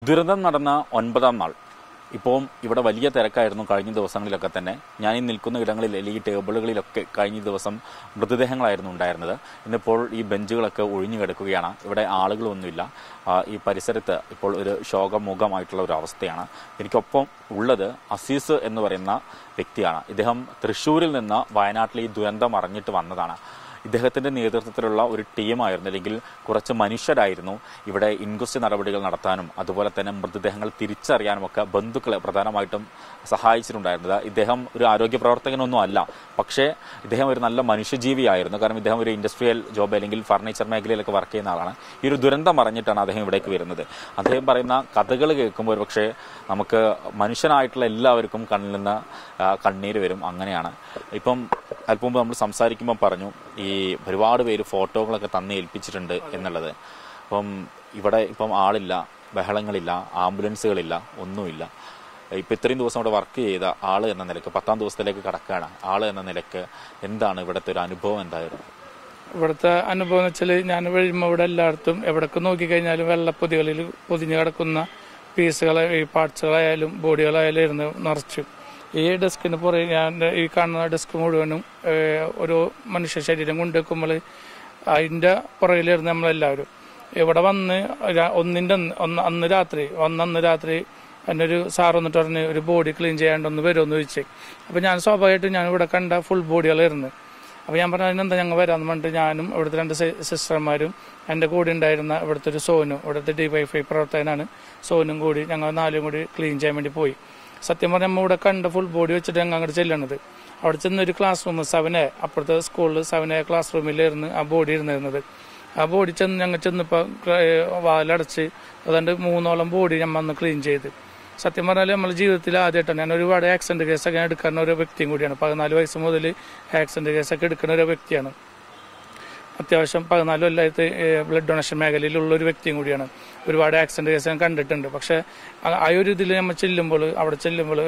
ദുരന്തം നടന്ന ഒൻപതാം നാൾ ഇപ്പോൾ ഇവിടെ വലിയ തിരക്കായിരുന്നു കഴിഞ്ഞ ദിവസങ്ങളിലൊക്കെ തന്നെ ഞാൻ ഈ നിൽക്കുന്ന ഇടങ്ങളിൽ അല്ലെങ്കിൽ ഈ ടേബിളുകളിലൊക്കെ കഴിഞ്ഞ ദിവസം മൃതദേഹങ്ങളായിരുന്നു ഉണ്ടായിരുന്നത് ഇന്നിപ്പോൾ ഈ ബെഞ്ചുകളൊക്കെ ഒഴിഞ്ഞു കിടക്കുകയാണ് ഇവിടെ ആളുകളൊന്നുമില്ല ആ, ഈ പരിസരത്ത് ഇപ്പോൾ ഒരു ശോകമുഖമായിട്ടുള്ള ഒരു അവസ്ഥയാണ് എനിക്കൊപ്പം ഉള്ളത് അസീസ് എന്ന് പറയുന്ന വ്യക്തിയാണ് ഇദ്ദേഹം തൃശ്ശൂരിൽ നിന്ന് വയനാട്ടിലെ ഈ ദുരന്തം അറിഞ്ഞിട്ട് വന്നതാണ് ഇദ്ദേഹത്തിന്റെ നേതൃത്വത്തിലുള്ള ഒരു ടീമായിരുന്നു അല്ലെങ്കിൽ കുറച്ച് മനുഷ്യരായിരുന്നു ഇവിടെ ഇൻക്വസ്റ്റ് നടപടികൾ നടത്താനും അതുപോലെ തന്നെ മൃതദേഹങ്ങൾ തിരിച്ചറിയാനും ഒക്കെ ബന്ധുക്കളെ പ്രധാനമായിട്ടും സഹായിച്ചിട്ടുണ്ടായിരുന്നത് ഇദ്ദേഹം ഒരു ആരോഗ്യ പ്രവർത്തകനൊന്നും അല്ല പക്ഷേ ഇദ്ദേഹം ഒരു നല്ല മനുഷ്യജീവിയായിരുന്നു കാരണം ഇദ്ദേഹം ഒരു ഇൻഡസ്ട്രിയൽ ജോബ് അല്ലെങ്കിൽ ഫർണിച്ചർ മേഖലയിലൊക്കെ വർക്ക് ചെയ്യുന്ന ആളാണ് ഈ ഒരു ദുരന്തം അറിഞ്ഞിട്ടാണ് അദ്ദേഹം ഇവിടേക്ക് വരുന്നത് അദ്ദേഹം പറയുന്ന കഥകൾ കേൾക്കുമ്പോൾ ഒരു പക്ഷേ നമുക്ക് മനുഷ്യനായിട്ടുള്ള എല്ലാവർക്കും കണ്ണിൽ നിന്ന് ആ, കണ്ണീര് വരും അങ്ങനെയാണ് ഇപ്പം അല്പം മുമ്പ് നമ്മൾ സംസാരിക്കുമ്പോൾ പറഞ്ഞു ഈ ഒരുപാട് പേര് ഫോട്ടോകളൊക്കെ തന്ന് ഏൽപ്പിച്ചിട്ടുണ്ട് എന്നുള്ളത് അപ്പം ഇവിടെ ഇപ്പം ആളില്ല ബഹളങ്ങളില്ല ആംബുലൻസുകളില്ല ഒന്നുമില്ല ഇപ്പം ഇത്രയും ദിവസം ഇവിടെ വർക്ക് ചെയ്ത ആള് എന്ന നിലക്ക് പത്താം ദിവസത്തിലേക്ക് കടക്കുകയാണ് ആള് എന്ന നിലക്ക് എന്താണ് ഇവിടുത്തെ ഒരു അനുഭവം എന്തായിരുന്നു ഇവിടുത്തെ അനുഭവം എന്ന് വെച്ചാൽ ഞാൻ കഴിയുമ്പോൾ ഇവിടെ എല്ലായിടത്തും എവിടൊക്കെ നോക്കിക്കഴിഞ്ഞാലും വെള്ളപ്പൊതികളിൽ പൊതിഞ്ഞു കിടക്കുന്ന പീസുകൾ ഈ പാർട്സുകളായാലും ബോഡികളായാലും ഇരുന്ന് നിറച്ചു ഈ ഡെസ്കിന് പുറകെ ഞാൻ ഈ കാണുന്ന ഡെസ്ക് മുഴുവനും ഏഹ്, ഒരു മനുഷ്യ ശരീരം കൊണ്ടുവെക്കുമ്പോൾ അതിന്റെ പുറകിലിരുന്ന് നമ്മളെല്ലാവരും ഇവിടെ വന്ന് ര- ഒന്നിന്റെ അന്ന് ഒന്ന് അന്ന് രാത്രി വന്ന് അന്ന് രാത്രി എന്നെ ഒരു സാർ വന്നിട്ട് പറഞ്ഞ് ഒരു ബോഡി ക്ലീൻ ചെയ്യാണ്ടൊന്ന് വരുമെന്ന് ചോദിച്ചേ അപ്പൊ ഞാൻ സ്വാഭാവികമായിട്ടും ഞാൻ ഇവിടെ കണ്ട ഫുൾ ബോഡികളായിരുന്നു അപ്പോൾ ഞാൻ പറഞ്ഞു അതിനെന്താ ഞങ്ങൾ വരാമെന്ന് പറഞ്ഞിട്ട് ഞാനും ഇവിടുത്തെ രണ്ട് സി- സിസ്റ്റർമാരും എൻ്റെ കൂടെ ഉണ്ടായിരുന്ന ഇവിടുത്തെ ഒരു സോനു ഇവിടുത്തെ ഡിവൈഫൈ പ്രവർത്തകനാണ് സോനും കൂടി ഞങ്ങൾ നാലും കൂടി ക്ലീൻ ചെയ്യാൻ വേണ്ടി പോയി സത്യം പറഞ്ഞാൽ നമ്മൾ ഇവിടെ കണ്ട ഫുൾ ബോഡി വെച്ചിട്ട് ഞങ്ങൾ അങ്ങോട്ട് ചെല്ലണത് അവിടെ ചെന്ന് ഒരു ക്ലാസ് റൂം സെവനെ അപ്പുറത്തെ സ്കൂളിൽ സെവനെ ക്ലാസ് റൂമിലായിരുന്നു ആ ബോഡി ഇരുന്നിരുന്നത് ആ ബോഡി ചെന്ന് ഞങ്ങൾ ചെന്നപ്പോൾ വാലടച്ച് അതുകൊണ്ട് മൂന്നോളം ബോഡി നമ്മൾ അന്ന് ക്ലീൻ ചെയ്ത് സത്യം പറഞ്ഞാൽ നമ്മുടെ ജീവിതത്തിൽ ആദ്യമായിട്ടാണ് ഞാൻ ഒരുപാട് ആക്സിഡന്റ് കേസൊക്കെ എടുക്കുന്ന ഒരു വ്യക്തിയും കൂടിയാണ് പതിനാല് വയസ്സ് മുതൽ ആക്സിഡന്റ് കേസൊക്കെ എടുക്കുന്ന ഒരു വ്യക്തിയാണ് അത്യാവശ്യം പതിനാല് കൊല്ലമായിട്ട് ബ്ലഡ് ഡൊണേഷൻ മേഖലയിലുള്ള ഒരു വ്യക്തിയും കൂടിയാണ് ഒരുപാട് ആക്സിഡന്റ് കേസ് ഞാൻ കണ്ടിട്ടുണ്ട് പക്ഷെ ആ- ആ ഒരു ഇതിൽ നമ്മൾ ചെല്ലുമ്പോൾ അവിടെ ചെല്ലുമ്പോൾ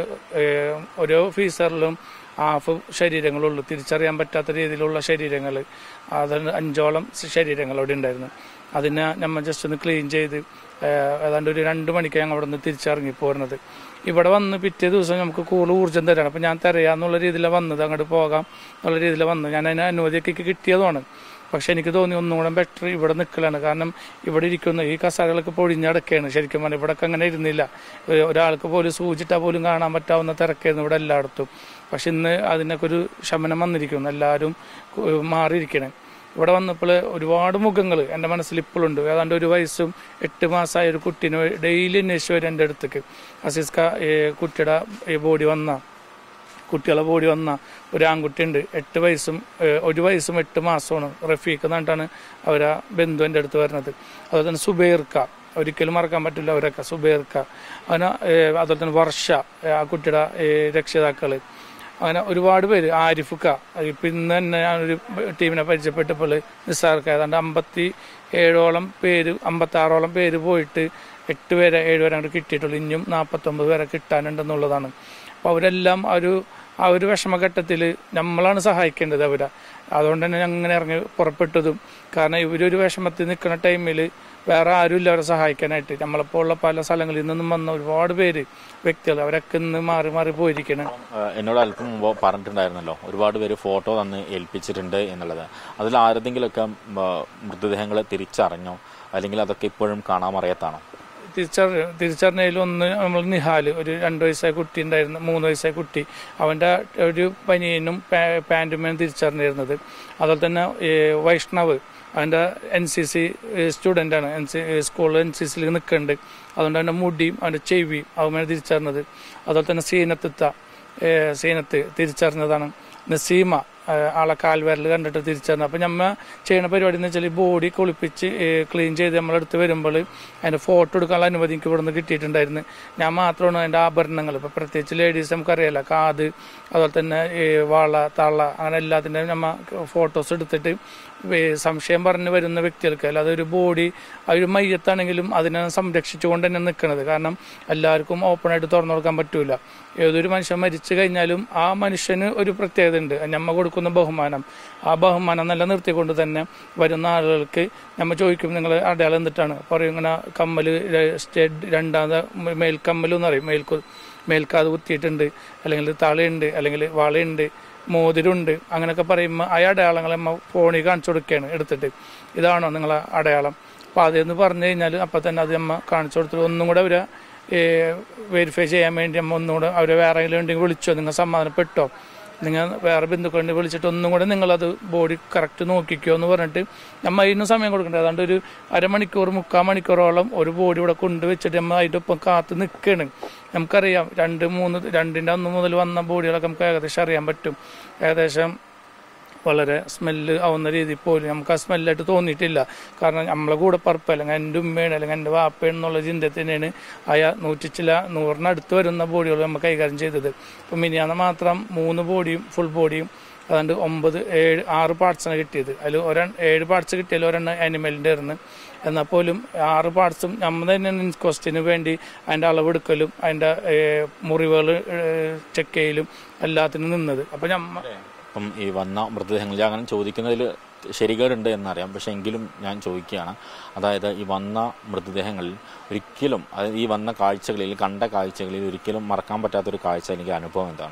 ഓരോ ഓഫീസറിലും ഹാഫ് ശരീരങ്ങളുള്ളൂ തിരിച്ചറിയാൻ പറ്റാത്ത രീതിയിലുള്ള ശരീരങ്ങൾ അത് അഞ്ചോളം ശരീരങ്ങൾ അവിടെ ഉണ്ടായിരുന്നു അതിനെ നമ്മൾ ജസ്റ്റ് ഒന്ന് ക്ലീൻ ചെയ്ത് ഏഹ്, ഏതാണ്ട് ഒരു രണ്ട് മണിക്ക് ഞങ്ങൾ അവിടെ നിന്ന് തിരിച്ചിറങ്ങി പോരുന്നത് ഇവിടെ വന്ന് പിറ്റേ ദിവസം നമുക്ക് കൂടുതൽ ഊർജ്ജം തരാണ് അപ്പം ഞാൻ തരയാന്നുള്ള രീതിയിലാണ് വന്നത് അങ്ങോട്ട് പോകാം എന്നുള്ള രീതിയിലാണ് വന്നത് ഞാൻ അതിന് അനുമതിയൊക്കെ എനിക്ക് കിട്ടിയതുമാണ് പക്ഷെ എനിക്ക് തോന്നി ഒന്നും കൂടെ ബെറ്റർ ഇവിടെ നിൽക്കലാണ് കാരണം ഇവിടെ ഇരിക്കുന്ന ഈ കസാരകളൊക്കെ പൊഴിഞ്ഞടക്കുകയാണ് ശരിക്കും പറഞ്ഞാൽ ഇവിടെ അങ്ങനെ ഇരുന്നില്ല ഒരു- ഒരാൾക്ക് പോലും സൂചിട്ടാൽ പോലും കാണാൻ പറ്റാവുന്ന തിരക്കായിരുന്നു ഇവിടെ എല്ലായിടത്തും പക്ഷെ ഇന്ന് അതിനൊക്കെ ഒരു ശമനം വന്നിരിക്കുന്നു എല്ലാവരും കു- മാറിയിരിക്കണേ ഇവിടെ വന്നപ്പോൾ ഒരുപാട് മുഖങ്ങൾ എൻ്റെ മനസ്സിൽ ഇപ്പോഴുണ്ട് ഏതാണ്ട് ഒരു വയസ്സും എട്ട് മാസമായ ഒരു കുട്ടീനെ ഡെയിലി അന്വേഷിച്ച് വരും എൻ്റെ അടുത്തേക്ക് അസീസ്ക ഈ കുട്ടിയുടെ ഈ ബോഡി വന്ന കുട്ടികളെ ബോഡി വന്ന ഒരു ആൺകുട്ടിയുണ്ട് എട്ട് വയസ്സും ഏഹ്, ഒരു വയസ്സും എട്ട് മാസമാണ് റഫീഖ് എന്നിട്ടാണ് അവരാ ബന്ധു എൻ്റെ അടുത്ത് വരുന്നത് അതുപോലെ തന്നെ സുബൈർക്ക ഒരിക്കലും മറക്കാൻ പറ്റില്ല അവരൊക്കെ സുബൈർക്ക അങ്ങനെ ഏഹ്, അതുപോലെ തന്നെ വർഷ ഏഹ്, ആ കുട്ടിയുടെ ഏഹ്, രക്ഷിതാക്കള് അങ്ങനെ ഒരുപാട് പേര് ആരിഫുക്ക ഇപ്പം ഇന്ന് തന്നെ ഞാനൊരു ടീമിനെ പരിചയപ്പെട്ടപ്പോൾ നിസ്സാർക്ക ഏതാണ്ട് അമ്പത്തി ഏഴോളം പേര് അമ്പത്തി ആറോളം പേര് പോയിട്ട് എട്ട് പേരെ ഏഴ് പേരെ അങ്ങോട്ട് കിട്ടിയിട്ടുള്ളൂ ഇനിയും നാൽപ്പത്തൊമ്പത് പേരെ കിട്ടാനുണ്ടെന്നുള്ളതാണ് അപ്പോൾ അവരെല്ലാം ആ ഒരു ആ ഒരു വിഷമഘട്ടത്തിൽ നമ്മളാണ് സഹായിക്കേണ്ടത് അവരെ അതുകൊണ്ട് തന്നെ ഞങ്ങൾ ഇങ്ങനെ ഇറങ്ങി പുറപ്പെട്ടതും കാരണം ഇവരൊരു വിഷമത്തിൽ നിൽക്കുന്ന ടൈമിൽ വേറെ ആരുമില്ല അവരെ സഹായിക്കാനായിട്ട് നമ്മളപ്പോൾ ഉള്ള പല സ്ഥലങ്ങളിൽ നിന്നും വന്ന ഒരുപാട് പേര് വ്യക്തികൾ അവരൊക്കെ ഇന്ന് മാറി മാറി പോയിരിക്കണം ഏഹ് എന്നോട് അല്പം മുമ്പ് പറഞ്ഞിട്ടുണ്ടായിരുന്നല്ലോ ഒരുപാട് പേര് ഫോട്ടോ തന്ന് ഏൽപ്പിച്ചിട്ടുണ്ട് എന്നുള്ളത് അതിൽ ആരെന്തെങ്കിലുമൊക്കെ മൃതദേഹങ്ങൾ തിരിച്ചറിഞ്ഞോ അല്ലെങ്കിൽ അതൊക്കെ ഇപ്പോഴും കാണാൻ അറിയാത്താണോ തിരിച്ചറി തിരിച്ചറിഞ്ഞതിൽ ഒന്ന് നമ്മൾ നിഹാല് ഒരു രണ്ട് വയസ്സായ കുട്ടി ഉണ്ടായിരുന്നു മൂന്ന് വയസ്സായ കുട്ടി അവൻ്റെ ഒരു പനിയനും പാ- പാൻറ്റുമേനും തിരിച്ചറിഞ്ഞിരുന്നത് അതുപോലെ തന്നെ ഈ വൈഷ്ണവ് അവൻ്റെ എൻ സി സി സ്റ്റുഡൻ്റാണ് എൻ സി സ്കൂളിൽ എൻ സി സിയിൽ നിൽക്കുന്നുണ്ട് അതുകൊണ്ട് അവൻ്റെ മുടിയും അവൻ്റെ ചെവിയും അവനെ തിരിച്ചറിഞ്ഞത് അതുപോലെ തന്നെ സീനത്തിത്ത ഏഹ് സീനത്ത് തിരിച്ചറിഞ്ഞതാണ് നസീമ ഏഹ് ആളെ കാൽവിരൽ കണ്ടിട്ട് തിരിച്ചറിഞ്ഞു അപ്പം നമ്മ ചെയ്യുന്ന പരിപാടി എന്ന് വെച്ചാൽ ഈ ബോഡി കുളിപ്പിച്ച് ക്ലീൻ ചെയ്ത് നമ്മളെടുത്ത് വരുമ്പോൾ അതിൻ്റെ ഫോട്ടോ എടുക്കാനുള്ള അനുമതി എനിക്ക് ഇവിടെ നിന്ന് കിട്ടിയിട്ടുണ്ടായിരുന്നു ഞാൻ മാത്രമാണ് അതിൻ്റെ ആഭരണങ്ങൾ ഇപ്പം പ്രത്യേകിച്ച് ലേഡീസ് നമുക്കറിയാലോ കാത് അതുപോലെ തന്നെ ഈ വള തള്ള അങ്ങനെ എല്ലാത്തിൻ്റെയും നമ്മ ഫോട്ടോസ് എടുത്തിട്ട് വേ- സംശയം പറഞ്ഞ് വരുന്ന വ്യക്തികൾക്ക് അല്ലാതെ ഒരു ബോഡി ആ ഒരു മയ്യത്താണെങ്കിലും അതിനെ സംരക്ഷിച്ചുകൊണ്ട് തന്നെ നിൽക്കുന്നത് കാരണം എല്ലാവർക്കും ഓപ്പണായിട്ട് തുറന്നു കൊടുക്കാൻ പറ്റൂല ഏതൊരു മനുഷ്യൻ മരിച്ചു കഴിഞ്ഞാലും ആ മനുഷ്യന് ഒരു പ്രത്യേകത ഉണ്ട് നമ്മ കൊടുക്കുന്ന ബഹുമാനം ആ ബഹുമാനം നിലനിർത്തിക്കൊണ്ട് തന്നെ വരുന്ന ആളുകൾക്ക് നമ്മൾ ചോദിക്കും നിങ്ങൾ അടയാളം എന്നിട്ടാണ് പറയും ഇങ്ങനെ കമ്മല് സ്റ്റെഡ് രണ്ടാമത് മേൽക്കമ്മൽ എന്ന് പറയും മേൽക്കു മേൽക്കാത് കുത്തിയിട്ടുണ്ട് അല്ലെങ്കിൽ തളയുണ്ട് അല്ലെങ്കിൽ വളയുണ്ട് മോതിരമുണ്ട് അങ്ങനെയൊക്കെ പറയുമ്പോൾ ആ അടയാളങ്ങൾ നമ്മ ഫോണിൽ കാണിച്ചു കൊടുക്കുകയാണ് എടുത്തിട്ട് ഇതാണോ നിങ്ങളെ അടയാളം അപ്പോൾ അതെന്ന് പറഞ്ഞു കഴിഞ്ഞാൽ അപ്പം തന്നെ അത് നമ്മ കാണിച്ചു കൊടുത്തിട്ട് ഒന്നും കൂടെ അവരെ വെരിഫൈ ചെയ്യാൻ വേണ്ടി നമ്മ ഒന്നും കൂടെ അവരെ വേറെ ആരെങ്കിലും ഉണ്ടെങ്കിൽ വിളിച്ചോ നിങ്ങൾ സമാധാനപ്പെട്ടോ നിങ്ങൾ വേറെ ബന്ധുക്കളുടെ വിളിച്ചിട്ട് ഒന്നും കൂടെ നിങ്ങളത് ബോഡി കറക്റ്റ് നോക്കിക്കോ എന്ന് പറഞ്ഞിട്ട് നമ്മൾ അതിന് സമയം കൊടുക്കണ്ടേ അതുകൊണ്ട് ഒരു അരമണിക്കൂർ മുക്കാൽ മണിക്കൂറോളം ഒരു ബോഡി ഇവിടെ കൊണ്ടുവച്ചിട്ട് നമ്മൾ അതിൻ്റെ ഒപ്പം കാത്ത് നിൽക്കുകയാണ് നമുക്കറിയാം രണ്ട് മൂന്ന് രണ്ടിൻ്റെ അന്ന് മുതൽ വന്ന ബോഡികളൊക്കെ നമുക്ക് ഏകദേശം അറിയാൻ പറ്റും ഏകദേശം വളരെ സ്മെല്ല് ആവുന്ന രീതിയിൽ പോലും നമുക്ക് ആ സ്മെല്ലായിട്ട് തോന്നിയിട്ടില്ല കാരണം നമ്മളെ കൂടെ പറപ്പ് അല്ലെങ്കിൽ എൻ്റെ ഉമ്മയാണ് അല്ലെങ്കിൽ എൻ്റെ വാപ്പയാണ് എന്നുള്ള ചിന്തയിൽ തന്നെയാണ് അയാ നൂറ്റിച്ചില നൂറിനടുത്ത് വരുന്ന ബോഡികൾ നമ്മൾ കൈകാര്യം ചെയ്തത് ഇപ്പം മിനിയാന്ന് മാത്രം മൂന്ന് ബോഡിയും ഫുൾ ബോഡിയും അതുകൊണ്ട് ഒമ്പത് ഏഴ് ആറ് പാർട്സാണ് കിട്ടിയത് അതിൽ ഒരെ ഏഴ് പാർട്സ് കിട്ടിയാൽ ഒരെണ്ണം ആനിമലിൻ്റെ ആയിരുന്നു എന്നാൽ പോലും ആറ് പാർട്സും നമ്മൾ തന്നെ ഇൻക്വസ്റ്റിന് വേണ്ടി അതിൻ്റെ അളവെടുക്കലും അതിൻ്റെ മുറിവുകൾ ചെക്ക് ചെയ്യലും എല്ലാത്തിനും നിന്നത് അപ്പം നമ്മ ഇപ്പം ഈ വന്ന മൃതദേഹങ്ങൾ അങ്ങനെ ചോദിക്കുന്നതിൽ ശരികേടുണ്ട് എന്നറിയാം പക്ഷെ എങ്കിലും ഞാൻ ചോദിക്കുകയാണ് അതായത് ഈ വന്ന മൃതദേഹങ്ങളിൽ ഒരിക്കലും അതായത് ഈ വന്ന കാഴ്ചകളിൽ കണ്ട കാഴ്ചകളിൽ ഒരിക്കലും മറക്കാൻ പറ്റാത്തൊരു കാഴ്ച എനിക്ക് അനുഭവം എന്താണ്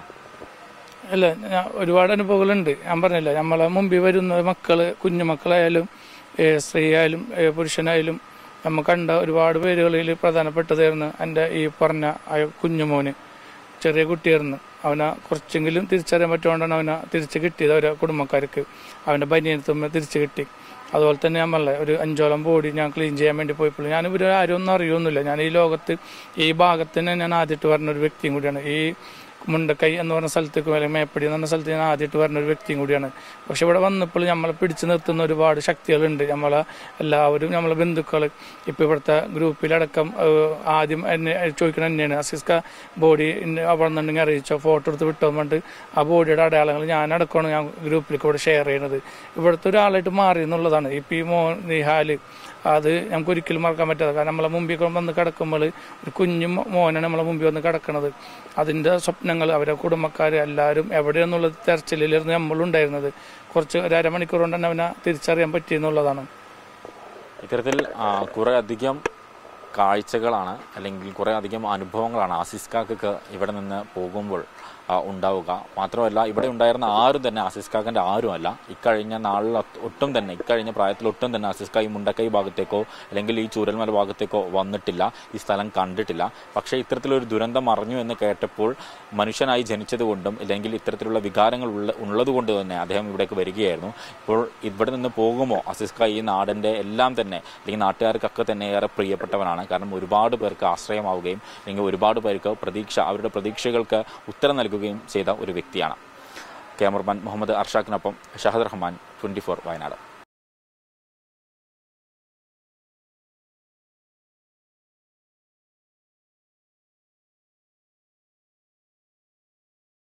അല്ല ഞാൻ ഒരുപാട് അനുഭവങ്ങളുണ്ട് ഞാൻ പറഞ്ഞില്ല നമ്മളെ മുമ്പിൽ വരുന്ന മക്കള് കുഞ്ഞുമക്കളായാലും ഏ, സ്ത്രീ ആയാലും ഏ, പുരുഷനായാലും നമ്മ കണ്ട ഒരുപാട് പേരുകളിൽ പ്രധാനപ്പെട്ടതായിരുന്നു എൻ്റെ ഈ പറഞ്ഞ ആ കുഞ്ഞുമോന് ചെറിയ കുട്ടിയായിരുന്നു അവനെ കുറച്ചെങ്കിലും തിരിച്ചറിയാൻ പറ്റുകൊണ്ടാണ് അവനെ തിരിച്ച് കിട്ടിയത് അവരെ കുടുംബക്കാർക്ക് അവൻ്റെ ബനിയനത്തുമ്മ തിരിച്ച് കിട്ടി അതുപോലെ തന്നെ ഞാൻ പറഞ്ഞ ഒരു അഞ്ചോളം ബോഡി ഞാൻ ക്ലീൻ ചെയ്യാൻ വേണ്ടി പോയപ്പോൾ ഞാൻ ഇവർ ആരും ഒന്നും അറിയൊന്നുമില്ല ഞാൻ ഈ ലോകത്ത് ഈ ഭാഗത്തിന് ഞാൻ ആദ്യമായിട്ട് പറഞ്ഞ ഒരു വ്യക്തിയും കൂടിയാണ് ഈ മുണ്ടക്കൈ എന്ന് പറഞ്ഞ സ്ഥലത്തേക്ക് അല്ലെങ്കിൽ മേപ്പടി എന്ന് പറഞ്ഞ സ്ഥലത്ത് ഞാൻ ആദ്യമായിട്ട് പറഞ്ഞ ഒരു വ്യക്തിയും കൂടിയാണ് പക്ഷെ ഇവിടെ വന്നപ്പോൾ നമ്മളെ പിടിച്ചു നിർത്തുന്ന ഒരുപാട് ശക്തികളുണ്ട് നമ്മളെ എല്ലാവരും നമ്മളെ ബന്ധുക്കൾ ഇപ്പോൾ ഇവിടുത്തെ ഗ്രൂപ്പിലടക്കം ഏഹ്, ആദ്യം എന്നെ ചോദിക്കണം തന്നെയാണ് അസിസ്ക ബോഡി അവിടെ നിന്നുണ്ടെങ്കിൽ അറിയിച്ചോ ഫോട്ടോ എടുത്ത് വിട്ടോ പറഞ്ഞിട്ട് ആ ബോഡിയുടെ അടയാളങ്ങൾ ഞാൻ അടക്കമാണ് ഞാൻ ഗ്രൂപ്പിൽ കൂടെ ഷെയർ ചെയ്യുന്നത് ഇവിടുത്തെ ഒരാളായിട്ട് മാറി എന്നുള്ളതാണ് ഇപ്പം ഈ മോ നിഹാല് അത് നമുക്ക് ഒരിക്കലും മറക്കാൻ പറ്റാതെ കാരണം നമ്മളെ മുമ്പിൽ വന്ന് കിടക്കുമ്പോൾ ഒരു കുഞ്ഞു മോ- മോനാണ് നമ്മളെ മുമ്പിൽ വന്ന് കിടക്കുന്നത് അതിൻ്റെ സ്വപ്നങ്ങൾ അവരെ കുടുംബക്കാർ എല്ലാവരും എവിടെയെന്നുള്ളത് തെരച്ചിലിരുന്ന് നമ്മളുണ്ടായിരുന്നത് കുറച്ച് ഒരു അരമണിക്കൂർ കൊണ്ട് തന്നെ അവനെ തിരിച്ചറിയാൻ പറ്റിയെന്നുള്ളതാണ് ഇത്തരത്തിൽ ആ, കുറേ അധികം കാഴ്ചകളാണ് അല്ലെങ്കിൽ കുറേ അധികം അനുഭവങ്ങളാണ് ആസിസ്കാക്ക് ഇവിടെ നിന്ന് പോകുമ്പോൾ ആ, ഉണ്ടാവുക മാത്രമല്ല ഇവിടെ ഉണ്ടായിരുന്ന ആരും തന്നെ ആസിസ്കാക്കിൻ്റെ ആരുമല്ല ഇക്കഴിഞ്ഞ നാളിൽ ഒട്ട് ഒട്ടും തന്നെ ഇക്കഴിഞ്ഞ പ്രായത്തിൽ ഒട്ടും തന്നെ ആസിസ്ക ഈ മുണ്ടക്കൈ ഭാഗത്തേക്കോ അല്ലെങ്കിൽ ഈ ചൂരൽമല ഭാഗത്തേക്കോ വന്നിട്ടില്ല ഈ സ്ഥലം കണ്ടിട്ടില്ല പക്ഷേ ഇത്തരത്തിലൊരു ദുരന്തം അറിഞ്ഞു എന്ന് കേട്ടപ്പോൾ മനുഷ്യനായി ജനിച്ചതുകൊണ്ടും അല്ലെങ്കിൽ ഇത്തരത്തിലുള്ള വികാരങ്ങൾ ഉള്ള ഉള്ളതുകൊണ്ട് തന്നെ അദ്ദേഹം ഇവിടേക്ക് വരികയായിരുന്നു ഇപ്പോൾ ഇവിടെ നിന്ന് പോകുമോ അസിസ്ക ഈ നാടിൻ്റെ എല്ലാം തന്നെ അല്ലെങ്കിൽ നാട്ടുകാർക്കൊക്കെ തന്നെ ഏറെ പ്രിയപ്പെട്ടവനാണ് കാരണം ഒരുപാട് പേർക്ക് ആശ്രയമാവുകയും അല്ലെങ്കിൽ ഒരുപാട് പേർക്ക് പ്രതീക്ഷ അവരുടെ പ്രതീക്ഷകൾക്ക് ഉത്തരം നൽകുകയും ചെയ്ത ഒരു വ്യക്തിയാണ് ക്യാമറമാൻ മുഹമ്മദ് അർഷാഖിനൊപ്പം ഷഹദ് റഹ്മാൻ ട്വൻറ്റി ഫോർ വയനാട്